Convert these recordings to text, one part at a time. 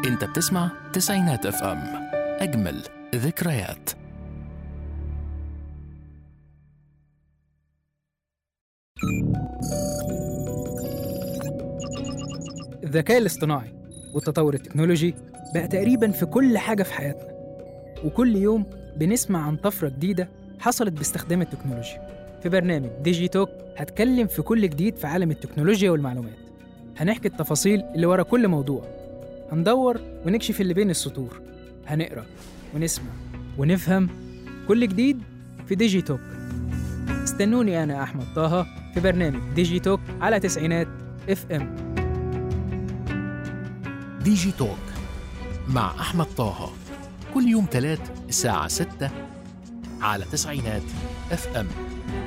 انت بتسمع تسعينات اف ام اجمل ذكريات الذكاء الاصطناعي والتطور التكنولوجي بقى تقريبا في كل حاجة في حياتنا وكل يوم بنسمع عن طفرة جديدة حصلت باستخدام التكنولوجيا في برنامج ديجي توك هتكلم في كل جديد في عالم التكنولوجيا والمعلومات هنحكي التفاصيل اللي ورا كل موضوع هندور ونكشف اللي بين السطور هنقرا ونسمع ونفهم كل جديد في ديجي توك استنوني أنا أحمد طه في برنامج ديجي توك على تسعينات اف ام ديجي توك مع أحمد طه كل يوم تلات الساعة 6 على تسعينات اف ام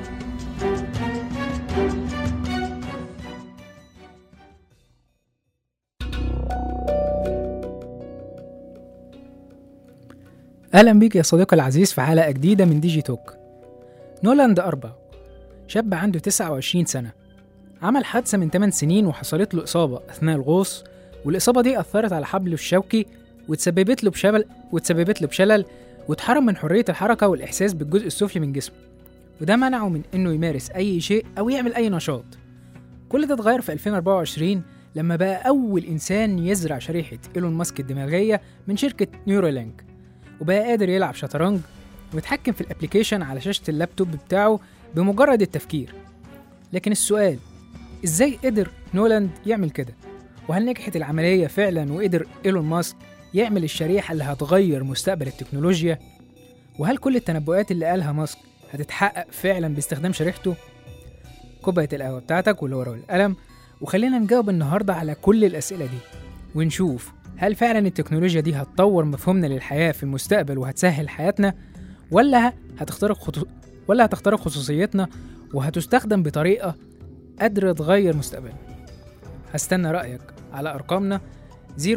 أهلا بيك يا صديقي العزيز في حلقة جديدة من ديجي توك نولاند أربع شاب عنده 29 سنة عمل حادثة من 8 سنين وحصلت له إصابة أثناء الغوص والإصابة دي أثرت على حبله الشوكي وتسببت له بشلل وتسببت له بشلل واتحرم من حرية الحركة والإحساس بالجزء السفلي من جسمه وده منعه من إنه يمارس أي شيء أو يعمل أي نشاط كل ده اتغير في 2024 لما بقى أول إنسان يزرع شريحة إيلون ماسك الدماغية من شركة نيورالينك وبقى قادر يلعب شطرنج ويتحكم في الابليكيشن على شاشة اللابتوب بتاعه بمجرد التفكير لكن السؤال ازاي قدر نولاند يعمل كده وهل نجحت العملية فعلا وقدر ايلون ماسك يعمل الشريحة اللي هتغير مستقبل التكنولوجيا وهل كل التنبؤات اللي قالها ماسك هتتحقق فعلا باستخدام شريحته كوباية القهوة بتاعتك واللي ورا القلم وخلينا نجاوب النهاردة على كل الأسئلة دي ونشوف هل فعلا التكنولوجيا دي هتطور مفهومنا للحياة في المستقبل وهتسهل حياتنا ولا هتخترق خطو... ولا هتخترق خصوصيتنا وهتستخدم بطريقة قادرة تغير مستقبلنا هستنى رأيك على أرقامنا 010427894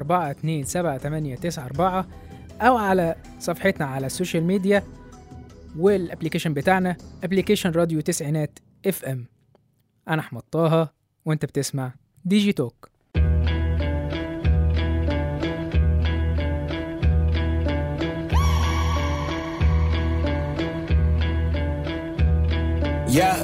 أو على صفحتنا على السوشيال ميديا والابليكيشن بتاعنا ابليكيشن راديو تسعينات اف ام أنا أحمد طه وأنت بتسمع ديجي توك Yeah.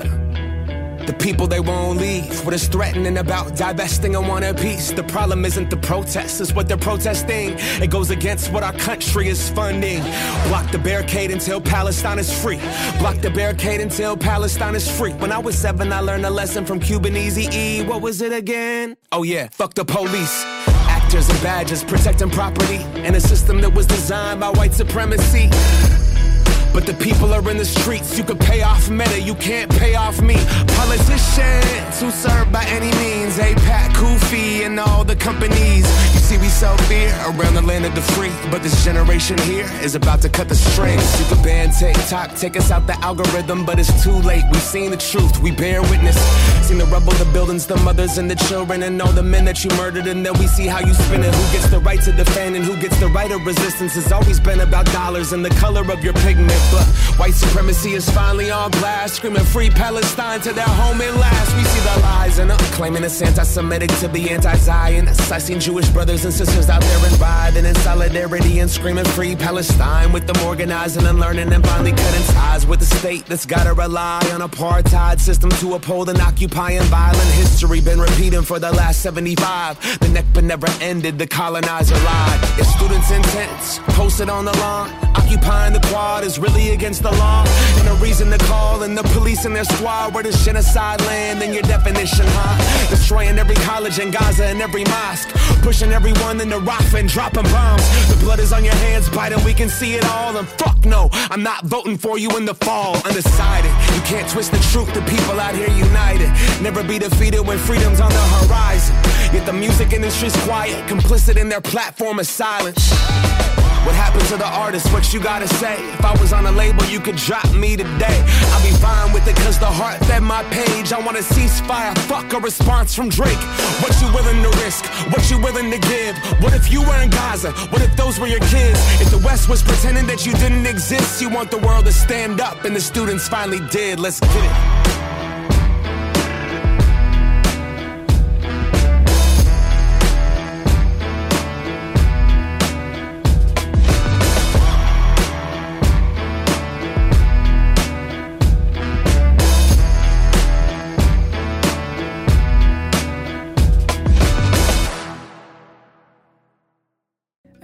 The people they won't leave. What is threatening about divesting and want a piece? The problem isn't the protests, it's what they're protesting. It goes against what our country is funding. Block the barricade until Palestine is free. Block the barricade until Palestine is free. When I was seven, I learned a lesson from Cuban Easy E. What was it again? Oh yeah, fuck the police. Actors and badges protecting property in a system that was designed by white supremacy. But the people are in the streets. You could pay off Meta, you can't pay off me. Politicians who serve by any means. APAC, Kofi, and all the companies. You see, we sell fear around the land of the free. But this generation here is about to cut the strings. You could ban TikTok, take us out the algorithm, but it's too late. We've seen the truth, we bear witness. Seen the rubble, the buildings, the mothers, and the children, and all the men that you murdered. And then we see how you spin it. Who gets the right to defend and who gets the right of resistance? Has always been about dollars and the color of your pigment. But white supremacy is finally on blast, screaming free Palestine to their home at last. We see the lies and uh, claiming it's anti-Semitic to be anti-Zionist. I seen Jewish brothers and sisters out there and riding in solidarity and screaming free Palestine with them organizing and learning and finally cutting ties with the state that's gotta rely on apartheid system to uphold and occupying violent history. Been repeating for the last 75. The Nakba never ended. The colonizer lied. If students' intents posted on the lawn, occupying the quad is really against the law. And a reason to call in the police and their squad. Where does genocide land in your definition, huh? Destroying every college in Gaza and every mosque. Pushing everyone into Rafah and dropping bombs. The blood is on your hands, Biden. We can see it all. And fuck no, I'm not voting for you in the fall. Undecided. You can't twist the truth. The people out here united. Never be defeated when freedom's on the horizon. Yet the music industry's quiet, complicit in their platform of silence. What happened to the artist? What you gotta say? If I was on a label, you could drop me today. I'll be fine with it, cause the heart fed my page. I want a ceasefire, fuck a response from Drake. What you willing to risk? What you willing to give? What if you were in Gaza? What if those were your kids? If the West was pretending that you didn't exist, you want the world to stand up, and the students finally did. Let's get it.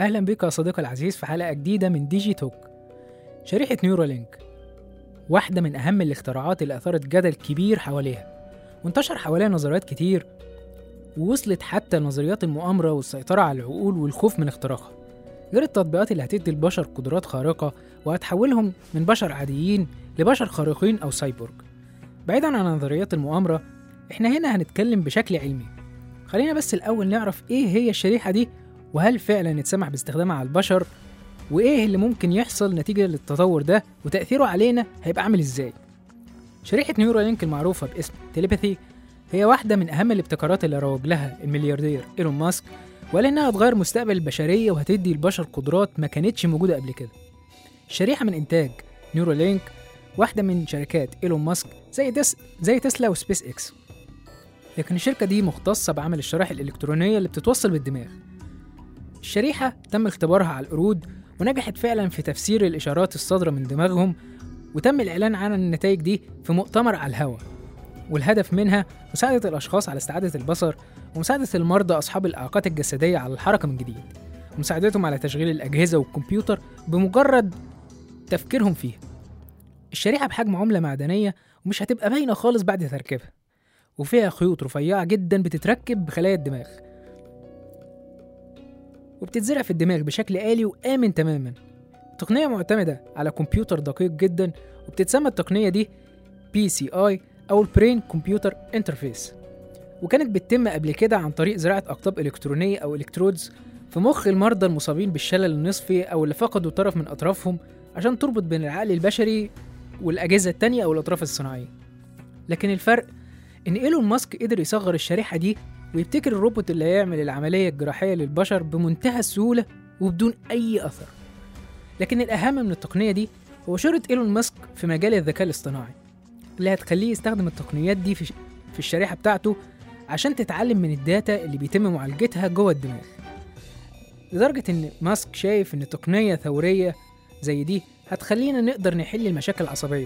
أهلا بك يا صديقي العزيز في حلقة جديدة من ديجي توك شريحة نيورالينك واحدة من أهم الاختراعات اللي أثارت جدل كبير حواليها وانتشر حواليها نظريات كتير ووصلت حتى لنظريات المؤامرة والسيطرة على العقول والخوف من اختراقها غير التطبيقات اللي هتدي البشر قدرات خارقة وهتحولهم من بشر عاديين لبشر خارقين أو سايبورغ بعيدا عن نظريات المؤامرة احنا هنا هنتكلم بشكل علمي خلينا بس الأول نعرف إيه هي الشريحة دي وهل فعلا يتسمح باستخدامها على البشر وإيه اللي ممكن يحصل نتيجة للتطور ده وتأثيره علينا هيبقى عامل إزاي شريحة نيورالينك المعروفة باسم تيليباثي هي واحدة من أهم الابتكارات اللي روج لها الملياردير إيلون ماسك ولأنها هتغير مستقبل البشرية وهتدي البشر قدرات ما كانتش موجودة قبل كده الشريحة من إنتاج نيورالينك واحدة من شركات إيلون ماسك زي تس زي تسلا وسبيس إكس لكن الشركة دي مختصة بعمل الشرائح الإلكترونية اللي بتتوصل بالدماغ الشريحة تم اختبارها على القرود ونجحت فعلا في تفسير الإشارات الصادرة من دماغهم وتم الإعلان عن النتائج دي في مؤتمر على الهواء والهدف منها مساعدة الأشخاص على استعادة البصر ومساعدة المرضى أصحاب الإعاقات الجسدية على الحركة من جديد ومساعدتهم على تشغيل الأجهزة والكمبيوتر بمجرد تفكيرهم فيها الشريحة بحجم عملة معدنية ومش هتبقى باينة خالص بعد تركيبها وفيها خيوط رفيعة جدا بتتركب بخلايا الدماغ وبتتزرع في الدماغ بشكل آلي وآمن تماما التقنية معتمدة على كمبيوتر دقيق جدا وبتتسمى التقنية دي PCI أو البرين كمبيوتر انترفيس وكانت بتتم قبل كده عن طريق زراعة أقطاب إلكترونية أو إلكترودز في مخ المرضى المصابين بالشلل النصفي أو اللي فقدوا طرف من أطرافهم عشان تربط بين العقل البشري والأجهزة التانية أو الأطراف الصناعية لكن الفرق إن إيلون ماسك قدر يصغر الشريحة دي ويبتكر الروبوت اللي هيعمل العملية الجراحية للبشر بمنتهى السهولة وبدون أي أثر لكن الأهم من التقنية دي هو شهرة إيلون ماسك في مجال الذكاء الاصطناعي اللي هتخليه يستخدم التقنيات دي في, في الشريحة بتاعته عشان تتعلم من الداتا اللي بيتم معالجتها جوه الدماغ لدرجة إن ماسك شايف إن تقنية ثورية زي دي هتخلينا نقدر نحل المشاكل العصبية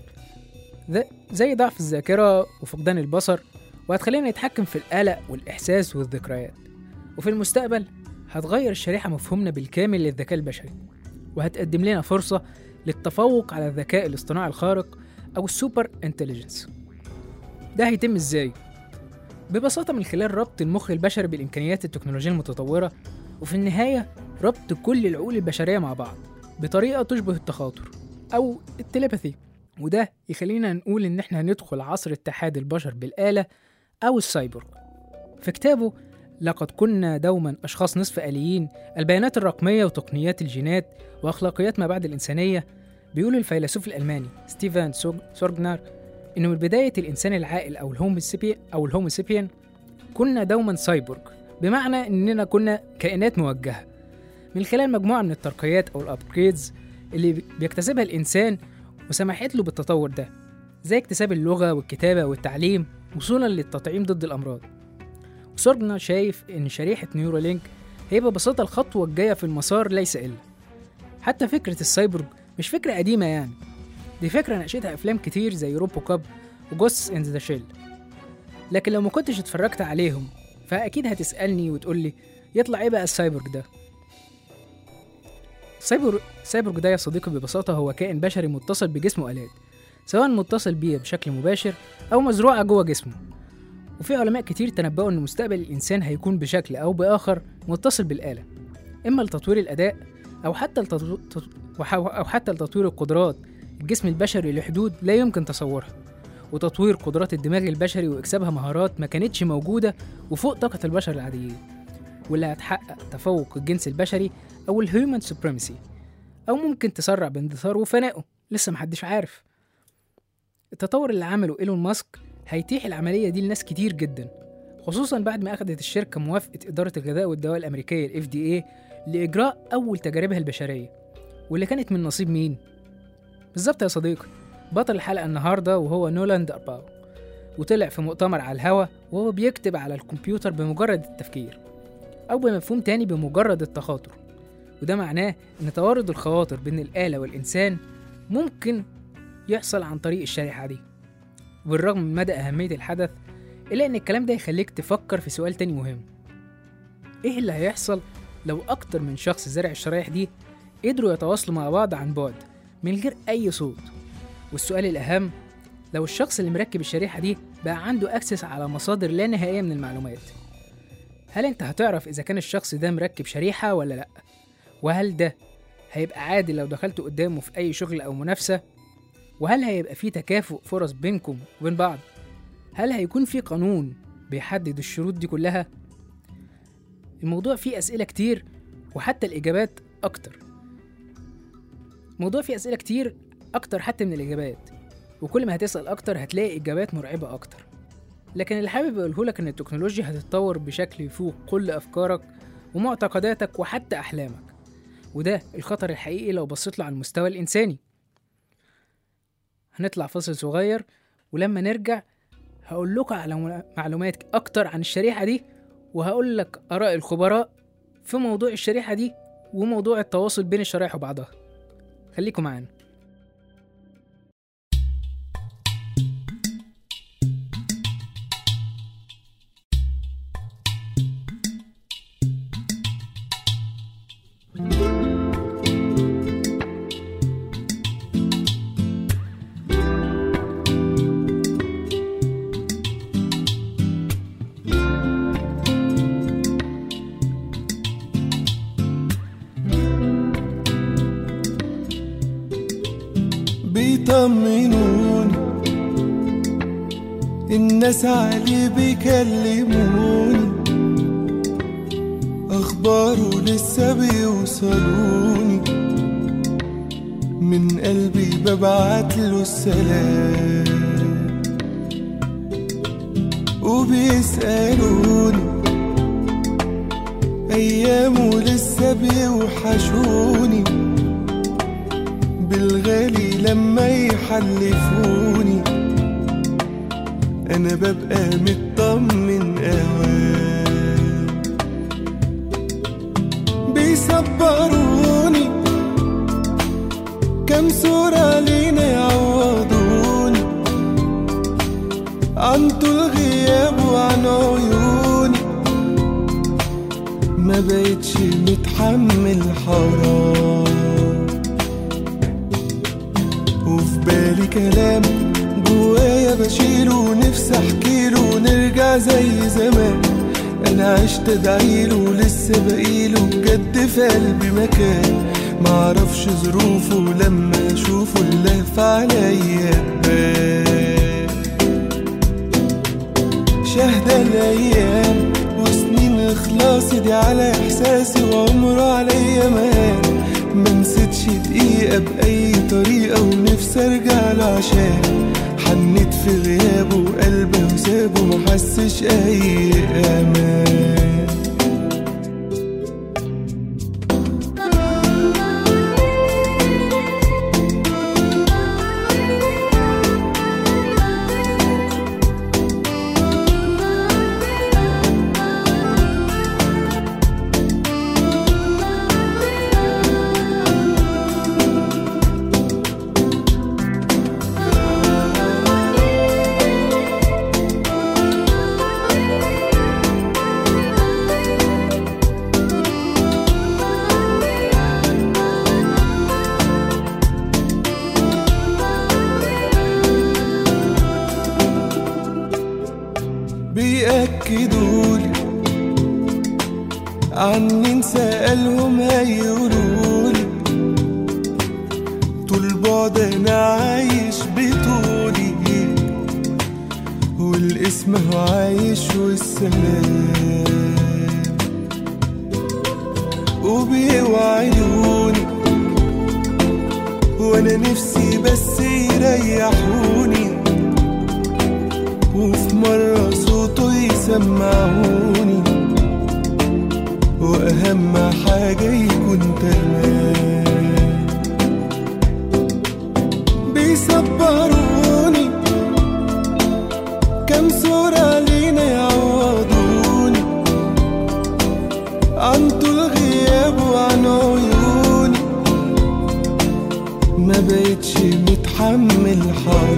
زي ضعف الذاكرة وفقدان البصر وهتخلينا نتحكم في القلق والإحساس والذكريات وفي المستقبل هتغير الشريحة مفهومنا بالكامل للذكاء البشري وهتقدم لنا فرصة للتفوق على الذكاء الاصطناعي الخارق أو السوبر انتليجنس ده هيتم ازاي؟ ببساطة من خلال ربط المخ البشري بالإمكانيات التكنولوجية المتطورة وفي النهاية ربط كل العقول البشرية مع بعض بطريقة تشبه التخاطر أو التليباثي وده يخلينا نقول إن إحنا هندخل عصر اتحاد البشر بالآلة أو السايبورغ في كتابه لقد كنا دوما أشخاص نصف آليين البيانات الرقمية وتقنيات الجينات وأخلاقيات ما بعد الإنسانية بيقول الفيلسوف الألماني ستيفان سورجنر إنه من بداية الإنسان العاقل أو الهوموسيبيان أو الهوموسيبيان كنا دوما سايبورغ بمعنى إننا كنا كائنات موجهة من خلال مجموعة من الترقيات أو الأبجريدز اللي بيكتسبها الإنسان وسمحت له بالتطور ده زي اكتساب اللغة والكتابة والتعليم وصولا للتطعيم ضد الأمراض وسورجنا شايف إن شريحة نيورالينك هي ببساطة الخطوة الجاية في المسار ليس إلا حتى فكرة السايبورغ مش فكرة قديمة يعني دي فكرة ناقشتها أفلام كتير زي روبو كاب وجوست إن ذا شيل لكن لو ما كنتش اتفرجت عليهم فأكيد هتسألني وتقولي يطلع إيه بقى السايبورغ ده السايبورغ السايبورغ ده يا صديقي ببساطة هو كائن بشري متصل بجسم وآلات سواء متصل بيه بشكل مباشر أو مزروعة جوه جسمه وفي علماء كتير تنبؤوا إن مستقبل الإنسان هيكون بشكل أو بآخر متصل بالآلة إما لتطوير الأداء أو حتى لتطو... أو حتى لتطوير القدرات الجسم البشري لحدود لا يمكن تصورها وتطوير قدرات الدماغ البشري واكسابها مهارات ما كانتش موجودة وفوق طاقة البشر العاديين واللي هتحقق تفوق الجنس البشري أو الهيومن سوبريمسي أو ممكن تسرع باندثاره وفنائه لسه محدش عارف التطور اللي عمله إيلون ماسك هيتيح العملية دي لناس كتير جدا خصوصا بعد ما أخدت الشركة موافقة إدارة الغذاء والدواء الأمريكية ال FDA لإجراء أول تجاربها البشرية واللي كانت من نصيب مين؟ بالظبط يا صديقي بطل الحلقة النهاردة وهو نولاند أرباو وطلع في مؤتمر على الهوا وهو بيكتب على الكمبيوتر بمجرد التفكير أو بمفهوم تاني بمجرد التخاطر وده معناه إن توارد الخواطر بين الآلة والإنسان ممكن يحصل عن طريق الشريحة دي وبالرغم من مدى أهمية الحدث إلا إن الكلام ده يخليك تفكر في سؤال تاني مهم إيه اللي هيحصل لو أكتر من شخص زرع الشرايح دي قدروا يتواصلوا مع بعض عن بعد من غير أي صوت والسؤال الأهم لو الشخص اللي مركب الشريحة دي بقى عنده أكسس على مصادر لا نهائية من المعلومات هل أنت هتعرف إذا كان الشخص ده مركب شريحة ولا لأ؟ وهل ده هيبقى عادل لو دخلت قدامه في أي شغل أو منافسة؟ وهل هيبقى في تكافؤ فرص بينكم وبين بعض؟ هل هيكون في قانون بيحدد الشروط دي كلها؟ الموضوع فيه أسئلة كتير وحتى الإجابات أكتر الموضوع فيه أسئلة كتير أكتر حتى من الإجابات وكل ما هتسأل أكتر هتلاقي إجابات مرعبة أكتر لكن اللي حابب أقوله لك إن التكنولوجيا هتتطور بشكل يفوق كل أفكارك ومعتقداتك وحتى أحلامك وده الخطر الحقيقي لو بصيت له على المستوى الإنساني هنطلع فاصل صغير ولما نرجع هقول لكم على معلومات أكتر عن الشريحة دي وهقول لك آراء الخبراء في موضوع الشريحة دي وموضوع التواصل بين الشرايح وبعضها خليكم معانا بيطمنوني الناس علي بيكلموني اخباره لسه بيوصلوني من قلبي ببعت له السلام وبيسألوني أيامه لسه بيوحشوني بالغالي لما يحلفوني انا ببقى مطمن اوام بيصبروني كم صورة لينا يعوضوني عن طول غياب وعن عيوني ما بقتش متحمل حرام وفي بالي كلام جوايا بشيله ونفسي احكيله ونرجع زي زمان انا عشت ادعيله لسه بقيله بجد في قلبي مكان معرفش ظروفه لما اشوفه اللهف عليا تبان شهدة الايام وسنين اخلاصي دي على احساسي وعمره عليا مان ما نسيتش دقيقة بأي طريقة ونفسي ارجع له عشان حنيت في غيابه وقلبه وسابه محسش أي أمان بيأكدولي عني سألهم هيقولولي طول بعد أنا عايش بطولي والاسم هو عايش والسلام وبيوعدوني وانا نفسي بس يريحوني وفي مرة صوته يسمعوني وأهم حاجة يكون تمام بيصبروني كم صورة لينا يعوضوني عن طول غياب وعن عيوني ما بقتش متحمل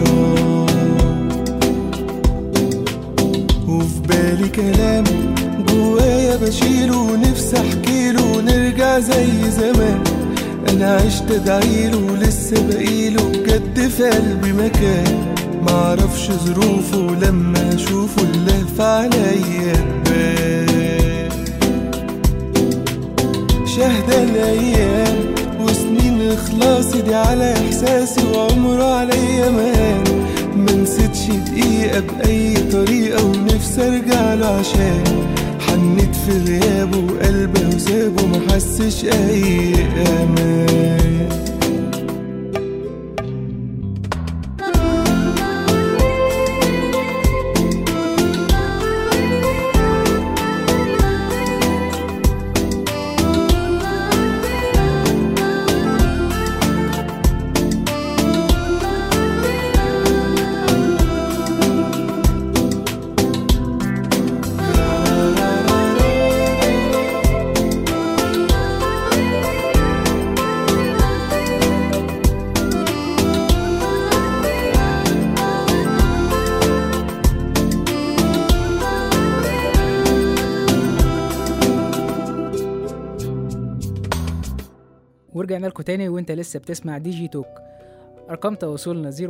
حرام وفي بالي كلام جوايا بشيله ونفسي احكيله ونرجع زي زمان انا عشت ادعيله ولسه بقيله بجد في قلبي مكان معرفش ظروفه لما اشوفه اللهف عليا تبان شاهدة الايام وسنين اخلاصي دي على احساسي وعمره عليا مان ما نسيتش دقيقة بأي طريقة ونفسي ارجع له عشان حنيت في غيابه وقلبه وسابه ما حسش اي امان ورجعنا لكم تاني وانت لسه بتسمع دي جي توك ارقام تواصلنا 010427894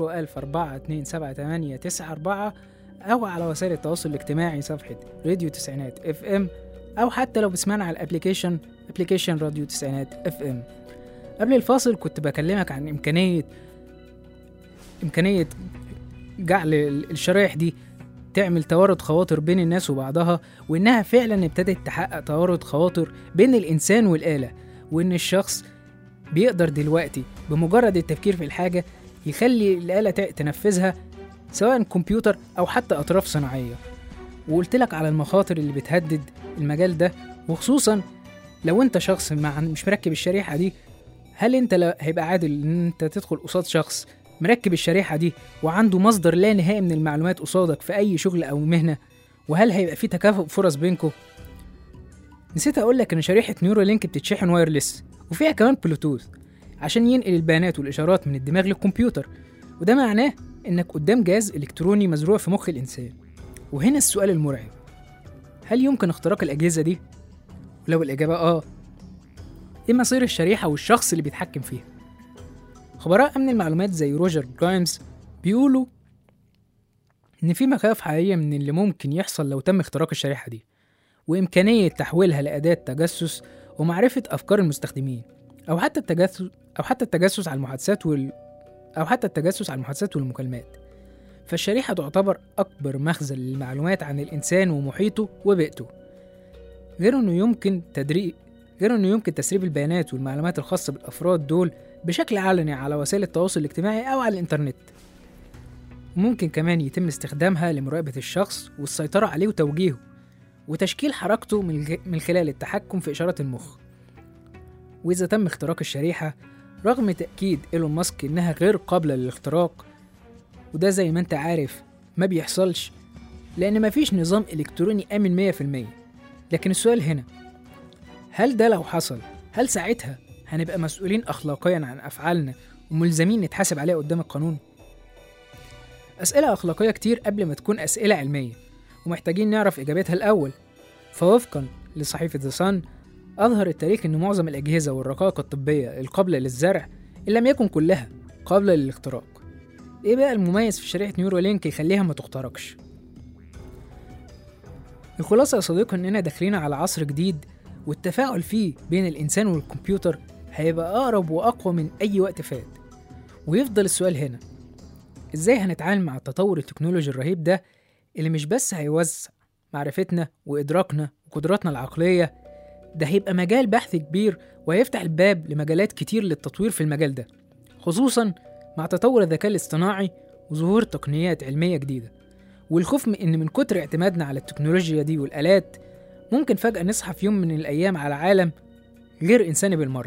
او على وسائل التواصل الاجتماعي صفحة راديو تسعينات اف ام او حتى لو بتسمعنا على الابليكيشن ابليكيشن راديو تسعينات اف ام قبل الفاصل كنت بكلمك عن امكانية امكانية جعل ال- الشرايح دي تعمل توارد خواطر بين الناس وبعضها وانها فعلا ابتدت تحقق توارد خواطر بين الانسان والآلة وان الشخص بيقدر دلوقتي بمجرد التفكير في الحاجة يخلي الآلة ت- تنفذها سواء كمبيوتر أو حتى أطراف صناعية وقلت لك على المخاطر اللي بتهدد المجال ده وخصوصا لو انت شخص مع مش مركب الشريحة دي هل انت لا هيبقى عادل ان انت تدخل قصاد شخص مركب الشريحة دي وعنده مصدر لا نهائي من المعلومات قصادك في أي شغل أو مهنة وهل هيبقى في تكافؤ فرص بينكم نسيت أقول لك إن شريحة نيورالينك بتتشحن وايرلس وفيها كمان بلوتوث عشان ينقل البيانات والإشارات من الدماغ للكمبيوتر وده معناه إنك قدام جهاز إلكتروني مزروع في مخ الإنسان وهنا السؤال المرعب هل يمكن اختراق الأجهزة دي؟ ولو الإجابة آه إيه مصير الشريحة والشخص اللي بيتحكم فيها؟ خبراء أمن المعلومات زي روجر جرايمز بيقولوا إن في مخاوف حقيقية من اللي ممكن يحصل لو تم اختراق الشريحة دي وإمكانية تحويلها لأداة تجسس ومعرفة أفكار المستخدمين أو حتى التجسس أو حتى التجسس على المحادثات وال أو حتى التجسس على المحادثات والمكالمات فالشريحة تعتبر أكبر مخزن للمعلومات عن الإنسان ومحيطه وبيئته غير إنه يمكن تدريب غير إنه يمكن تسريب البيانات والمعلومات الخاصة بالأفراد دول بشكل علني على وسائل التواصل الاجتماعي أو على الإنترنت ممكن كمان يتم استخدامها لمراقبة الشخص والسيطرة عليه وتوجيهه وتشكيل حركته من الج- من خلال التحكم في إشارات المخ وإذا تم اختراق الشريحة رغم تأكيد إيلون ماسك إنها غير قابلة للاختراق وده زي ما أنت عارف ما بيحصلش لأن مفيش نظام إلكتروني آمن مية في المية لكن السؤال هنا هل ده لو حصل هل ساعتها هنبقى مسؤولين أخلاقيا عن أفعالنا وملزمين نتحاسب عليها قدام القانون؟ أسئلة أخلاقية كتير قبل ما تكون أسئلة علمية ومحتاجين نعرف إجابتها الأول فوفقا لصحيفة ذا صن أظهر التاريخ إن معظم الأجهزة والرقائق الطبية القابلة للزرع إن لم يكن كلها قابلة للاختراق إيه بقى المميز في شريحة نيورالينك يخليها ما تخترقش؟ الخلاصة يا صديقي إننا داخلين على عصر جديد والتفاعل فيه بين الإنسان والكمبيوتر هيبقى أقرب وأقوى من أي وقت فات ويفضل السؤال هنا إزاي هنتعامل مع التطور التكنولوجي الرهيب ده اللي مش بس هيوسع معرفتنا وإدراكنا وقدراتنا العقلية ده هيبقى مجال بحث كبير وهيفتح الباب لمجالات كتير للتطوير في المجال ده خصوصا مع تطور الذكاء الاصطناعي وظهور تقنيات علمية جديدة والخوف من إن من كتر اعتمادنا على التكنولوجيا دي والآلات ممكن فجأة نصحى في يوم من الأيام على عالم غير إنساني بالمرة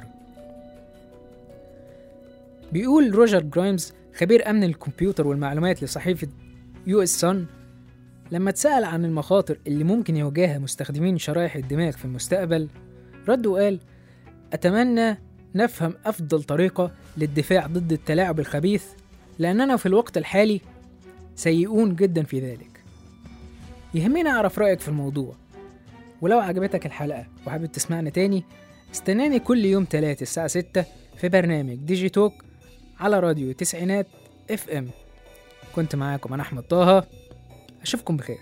بيقول روجر جرايمز خبير أمن الكمبيوتر والمعلومات لصحيفة يو اس سان لما اتسأل عن المخاطر اللي ممكن يواجهها مستخدمين شرائح الدماغ في المستقبل رد وقال أتمنى نفهم أفضل طريقة للدفاع ضد التلاعب الخبيث لأننا في الوقت الحالي سيئون جدا في ذلك يهمني أعرف رأيك في الموضوع ولو عجبتك الحلقة وحابب تسمعنا تاني استناني كل يوم تلات الساعة ستة في برنامج ديجي توك على راديو تسعينات اف ام كنت معاكم انا احمد طه اشوفكم بخير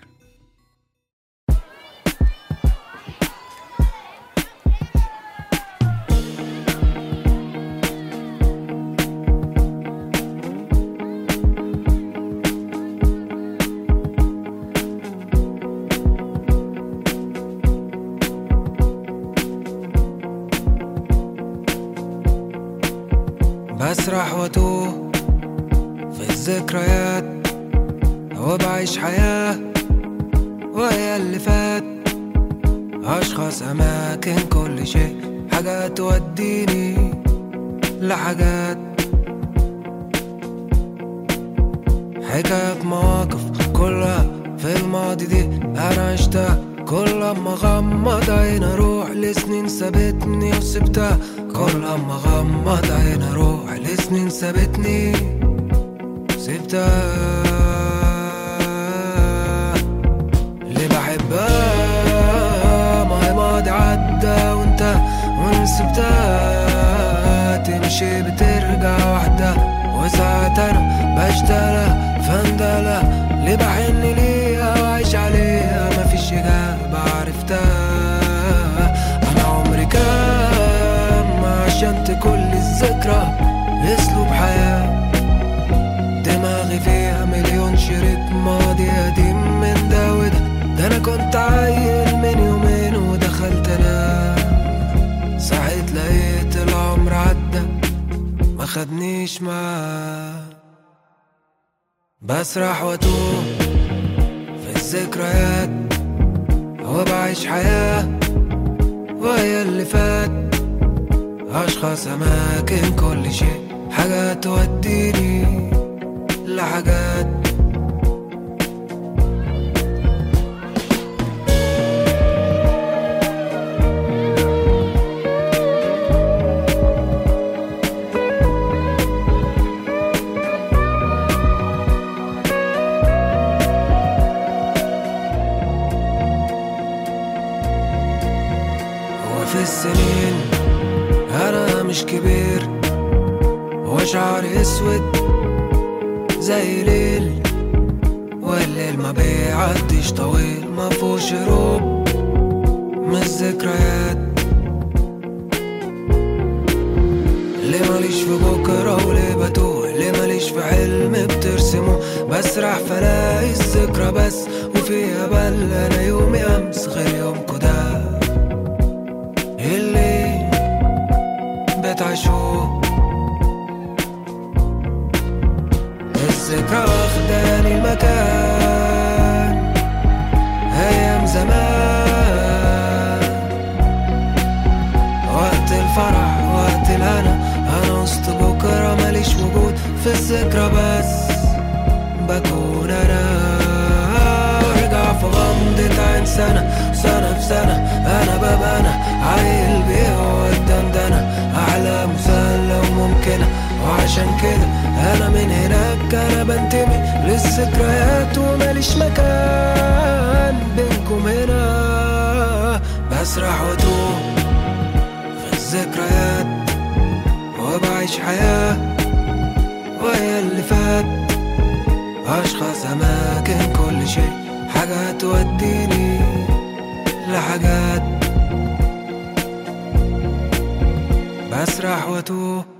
بسرح واتوه في الذكريات وبعيش حياة وهي اللي فات أشخاص أماكن كل شيء حاجات توديني لحاجات حكايات مواقف كلها في الماضي دي أنا عشتها كل ما غمض عين أروح لسنين سابتني وسبتها كل ما غمض عين أروح لسنين سابتني سبتها اللي بحبها ما هي ماضي عدى وانت وان سبتها تمشي بترجع وحدة وساعات انا بشتغل فندلة اللي بحن ليها وعيش عليها مفيش إجابة عرفتها أنا عمري كام عشان كل الذكرى أسلوب حياة دماغي فيها مليون شريط ماضي قديم من ده وده ده انا كنت عيل من يومين ودخلت انا صحيت لقيت العمر عدى ما خدنيش معاه بسرح واتوه في الذكريات وبعيش حياة وهي اللي فات أشخاص أماكن كل شيء حاجات توديني لحاجات وفي السنين أنا مش كبير وشعري أسود زي ليل والليل ما بيعديش طويل ما فيهوش هروب من الذكريات ليه ماليش في بكرة وليه بتوه ليه ماليش في حلم بترسمه بسرح فلاقي الذكرى بس وفيها بل انا يومي امس غير يومكو ده اللي بتعيشوه الذكرى واخداني المكان ايام زمان وقت الفرح وقت الهنا انا وسط بكره ماليش وجود في الذكرى بس بكون انا ارجع في غمضة عين سنة سنة في سنة انا بابا انا عيل بيه والدندنة احلام مسلة وممكنة وعشان كده انا من هناك انا بنتمي للذكريات وماليش مكان بينكم هنا بسرح واتوه في الذكريات وبعيش حياة وهي اللي فات أشخاص أماكن كل شيء حاجات توديني لحاجات بسرح واتوه